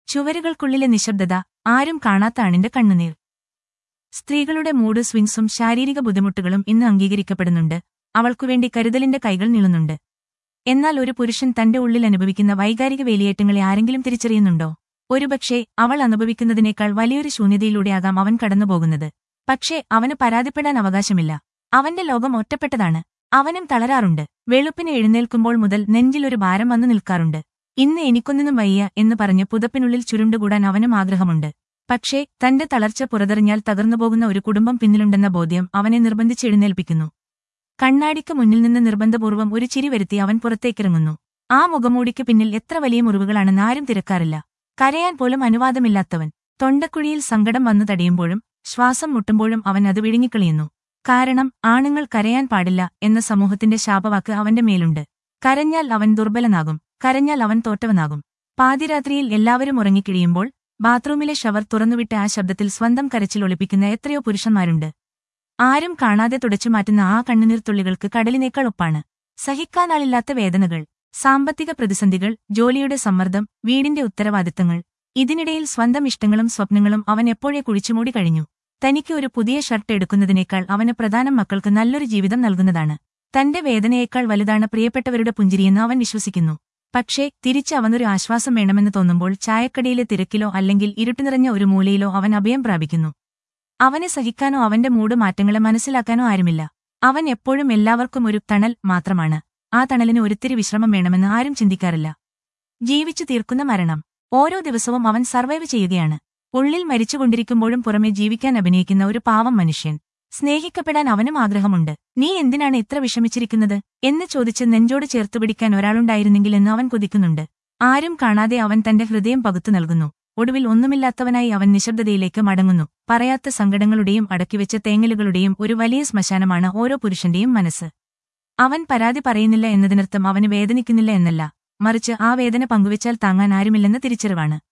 ചുവരുകൾക്കുള്ളിലെ നിശബ്ദത ആരും കാണാത്ത ആണിന്റെ കണ്ണുനീർ സ്ത്രീകളുടെ മൂഡ് സ്വിങ്സും ശാരീരിക ബുദ്ധിമുട്ടുകളും ഇന്ന് അംഗീകരിക്കപ്പെടുന്നുണ്ട് അവൾക്കുവേണ്ടി കരുതലിന്റെ കൈകൾ നീളുന്നുണ്ട് എന്നാൽ ഒരു പുരുഷൻ തന്റെ ഉള്ളിൽ അനുഭവിക്കുന്ന വൈകാരിക വേലിയേറ്റങ്ങളെ ആരെങ്കിലും തിരിച്ചറിയുന്നുണ്ടോ ഒരുപക്ഷെ അവൾ അനുഭവിക്കുന്നതിനേക്കാൾ വലിയൊരു ശൂന്യതയിലൂടെയാകാം അവൻ കടന്നുപോകുന്നത് പക്ഷേ അവന് പരാതിപ്പെടാൻ അവകാശമില്ല അവന്റെ ലോകം ഒറ്റപ്പെട്ടതാണ് അവനും തളരാറുണ്ട് വെളുപ്പിന് എഴുന്നേൽക്കുമ്പോൾ മുതൽ നെഞ്ചിലൊരു ഭാരം വന്നു നിൽക്കാറുണ്ട് ഇന്ന് എനിക്കൊന്നിനും വയ്യ എന്ന് പറഞ്ഞ് പുതപ്പിനുള്ളിൽ ചുരുണ്ടുകൂടാൻ അവനും ആഗ്രഹമുണ്ട് പക്ഷേ തന്റെ തളർച്ച പുറതെറിഞ്ഞാൽ തകർന്നുപോകുന്ന ഒരു കുടുംബം പിന്നിലുണ്ടെന്ന ബോധ്യം അവനെ നിർബന്ധിച്ച് എഴുന്നേൽപ്പിക്കുന്നു കണ്ണാടിക്ക് മുന്നിൽ നിന്ന് നിർബന്ധപൂർവ്വം ഒരു ചിരി വരുത്തി അവൻ പുറത്തേക്കിറങ്ങുന്നു ആ മുഖമൂടിക്ക് പിന്നിൽ എത്ര വലിയ മുറിവുകളാണെന്ന് ആരും തിരക്കാറില്ല കരയാൻ പോലും അനുവാദമില്ലാത്തവൻ തൊണ്ടക്കുഴിയിൽ സങ്കടം വന്നു തടയുമ്പോഴും ശ്വാസം മുട്ടുമ്പോഴും അവൻ അത് വിഴുങ്ങിക്കളിയുന്നു കാരണം ആണുങ്ങൾ കരയാൻ പാടില്ല എന്ന സമൂഹത്തിന്റെ ശാപവാക്ക് അവന്റെ മേലുണ്ട് കരഞ്ഞാൽ അവൻ ദുർബലനാകും കരഞ്ഞാൽ അവൻ തോറ്റവനാകും പാതിരാത്രിയിൽ എല്ലാവരും ഉറങ്ങിക്കിഴിയുമ്പോൾ ബാത്റൂമിലെ ഷവർ തുറന്നുവിട്ട ആ ശബ്ദത്തിൽ സ്വന്തം കരച്ചിൽ ഒളിപ്പിക്കുന്ന എത്രയോ പുരുഷന്മാരുണ്ട് ആരും കാണാതെ തുടച്ചുമാറ്റുന്ന ആ കണ്ണുനീർത്തുള്ളികൾക്ക് കടലിനേക്കാൾ ഒപ്പാണ് സഹിക്കാനാളില്ലാത്ത വേദനകൾ സാമ്പത്തിക പ്രതിസന്ധികൾ ജോലിയുടെ സമ്മർദ്ദം വീടിന്റെ ഉത്തരവാദിത്തങ്ങൾ ഇതിനിടയിൽ സ്വന്തം ഇഷ്ടങ്ങളും സ്വപ്നങ്ങളും അവൻ എപ്പോഴേ കുഴിച്ചുമൂടി കഴിഞ്ഞു തനിക്ക് ഒരു പുതിയ ഷർട്ട് എടുക്കുന്നതിനേക്കാൾ അവന് പ്രധാനം മക്കൾക്ക് നല്ലൊരു ജീവിതം നൽകുന്നതാണ് തന്റെ വേദനയേക്കാൾ വലുതാണ് പ്രിയപ്പെട്ടവരുടെ പുഞ്ചിരിയെന്ന് അവൻ വിശ്വസിക്കുന്നു പക്ഷേ തിരിച്ച് അവനൊരു ആശ്വാസം വേണമെന്ന് തോന്നുമ്പോൾ ചായക്കടയിലെ തിരക്കിലോ അല്ലെങ്കിൽ ഇരുട്ടുനിറഞ്ഞ ഒരു മൂലയിലോ അവൻ അഭയം പ്രാപിക്കുന്നു അവനെ സഹിക്കാനോ അവന്റെ മൂഡ് മാറ്റങ്ങളെ മനസ്സിലാക്കാനോ ആരുമില്ല അവൻ എപ്പോഴും എല്ലാവർക്കും ഒരു തണൽ മാത്രമാണ് ആ തണലിന് ഒരിത്തിരി വിശ്രമം വേണമെന്ന് ആരും ചിന്തിക്കാറില്ല ജീവിച്ചു തീർക്കുന്ന മരണം ഓരോ ദിവസവും അവൻ സർവൈവ് ചെയ്യുകയാണ് ഉള്ളിൽ മരിച്ചുകൊണ്ടിരിക്കുമ്പോഴും പുറമെ ജീവിക്കാൻ അഭിനയിക്കുന്ന ഒരു പാവം മനുഷ്യൻ സ്നേഹിക്കപ്പെടാൻ അവനും ആഗ്രഹമുണ്ട് നീ എന്തിനാണ് ഇത്ര വിഷമിച്ചിരിക്കുന്നത് എന്ന് ചോദിച്ച് നെഞ്ചോട് ചേർത്തുപിടിക്കാൻ ഒരാളുണ്ടായിരുന്നെങ്കിൽ എന്ന് അവൻ കൊതിക്കുന്നുണ്ട് ആരും കാണാതെ അവൻ തന്റെ ഹൃദയം പകുത്തു നൽകുന്നു ഒടുവിൽ ഒന്നുമില്ലാത്തവനായി അവൻ നിശബ്ദതയിലേക്ക് മടങ്ങുന്നു പറയാത്ത സങ്കടങ്ങളുടെയും അടക്കിവെച്ച തേങ്ങലുകളുടെയും ഒരു വലിയ ശ്മശാനമാണ് ഓരോ പുരുഷന്റെയും മനസ്സ് അവൻ പരാതി പറയുന്നില്ല എന്നതിനർത്ഥം അവന് വേദനിക്കുന്നില്ല എന്നല്ല മറിച്ച് ആ വേദന പങ്കുവച്ചാൽ താങ്ങാൻ ആരുമില്ലെന്ന തിരിച്ചറിവാണ്